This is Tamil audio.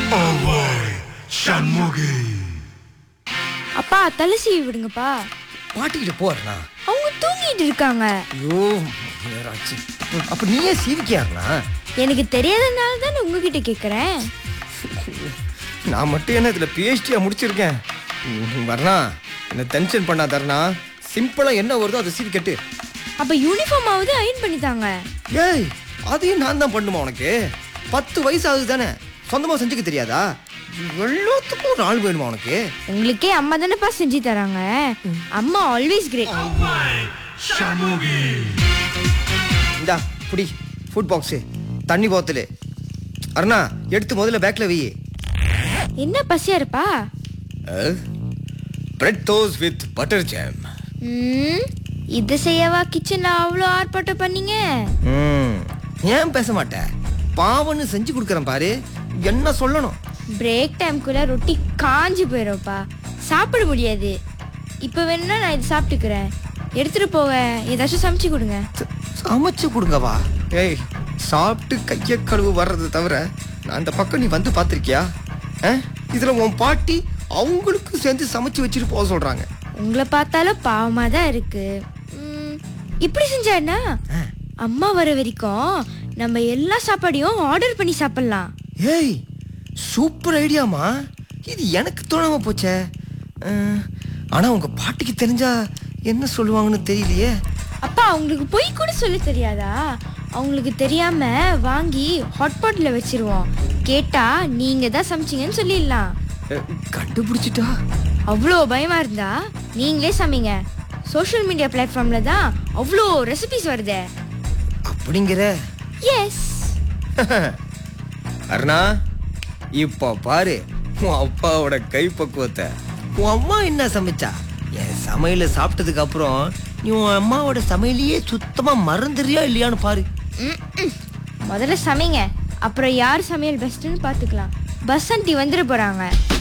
சண்முகி அப்பா தலை சீவி விடுங்கப்பா பாட்டிக்கிட்ட போறா அவங்க தூங்கிட்டு இருக்காங்க ஐயோ நேராச்சு அப்ப நீயே சீவிக்கியாருனா எனக்கு தெரியாதனால தானே உங்ககிட்ட கேக்குறேன் நான் மட்டும் என்ன இதுல பிஹெச்டியா முடிச்சிருக்கேன் ம், வரணா என்ன டென்ஷன் பண்ணா தரணா சிம்பிளா என்ன வருதோ அதை சீவி கட்டு அப்ப யூனிஃபார்ம் ஆவது அயன் பண்ணி தாங்க ஏய் அதையும் நான் தான் பண்ணுமா உனக்கு பத்து வயசு ஆகுது தானே சொந்தமா செஞ்சுக்க தெரியாதா எல்லாத்துக்கும் ஒரு ஆள் வேணுமா உனக்கு உங்களுக்கே அம்மா தானேப்பா செஞ்சு தராங்க அம்மா ஆல்வேஸ் கிரேட் சண்முகி இந்தா புடி ஃபுட் பாக்ஸு தண்ணி போத்தலு அருணா எடுத்து முதல்ல பேக்ல வை என்ன பசியா இருப்பா bread toast with butter jam ம், இது செய்யவா கிச்சன்ல அவ்வளோ ஆர்ப்பாட்டம் பண்ணீங்க ம் ஏன் பேச மாட்டேன் பாவன்னு செஞ்சு கொடுக்குறேன் பாரு என்ன சொல்லணும் பிரேக் டைம்குள்ள ரொட்டி காஞ்சி போயிடும்ப்பா சாப்பிட முடியாது இப்போ வேணும்னா நான் இது சாப்பிட்டுக்கிறேன் எடுத்துட்டு போக ஏதாச்சும் சமைச்சு கொடுங்க ச- சமைச்சு கொடுங்கவா ஏய் சாப்பிட்டு கைய கழுவு வர்றது தவிர நான் அந்த பக்கம் நீ வந்து பார்த்திருக்கியா ஆ? இதுல உன் பாட்டி அவங்களுக்கும் சேர்ந்து சமைச்சு வச்சுட்டு போக சொல்றாங்க உங்களை பார்த்தாலும் பாவமா தான் இருக்கு ம், இப்படி செஞ்சா என்ன அம்மா வர வரைக்கும் நம்ம எல்லா சாப்பாடையும் ஆர்டர் பண்ணி சாப்பிடலாம் ஏய் சூப்பர் ஐடியாமா இது எனக்கு தோணாம போச்சே ஆ, ஆனா உங்க பாட்டிக்கு தெரிஞ்சா என்ன சொல்லுவாங்கன்னு தெரியலையே அப்பா அவங்களுக்கு பொய் கூட சொல்ல தெரியாதா அவங்களுக்கு தெரியாம வாங்கி ஹாட்பாட்ல வச்சிருவோம் கேட்டா நீங்க தான் சமைச்சீங்கன்னு சொல்லிடலாம் அ, கண்டுபிடிச்சிட்டா அவ்வளோ பயமா இருந்தா நீங்களே சமைங்க சோஷியல் மீடியா பிளாட்ஃபார்ம்ல தான் அவ்வளோ ரெசிபிஸ் வருதே அப்படிங்கிற எஸ் அருணா இப்போ பாரு உன் அப்பாவோட கைப்பக்குவத்தை உன் அம்மா என்ன சமைச்சா என் சமையல சாப்பிட்டதுக்கு அப்புறம் நீ உன் அம்மாவோட சமையலையே சுத்தமா மறந்துறியா இல்லையான்னு பாரு முதல்ல சமைங்க அப்புறம் யார் சமையல் பெஸ்ட்னு பார்த்துக்கலாம் பஸ் ஆண்டி வந்துட போறாங்க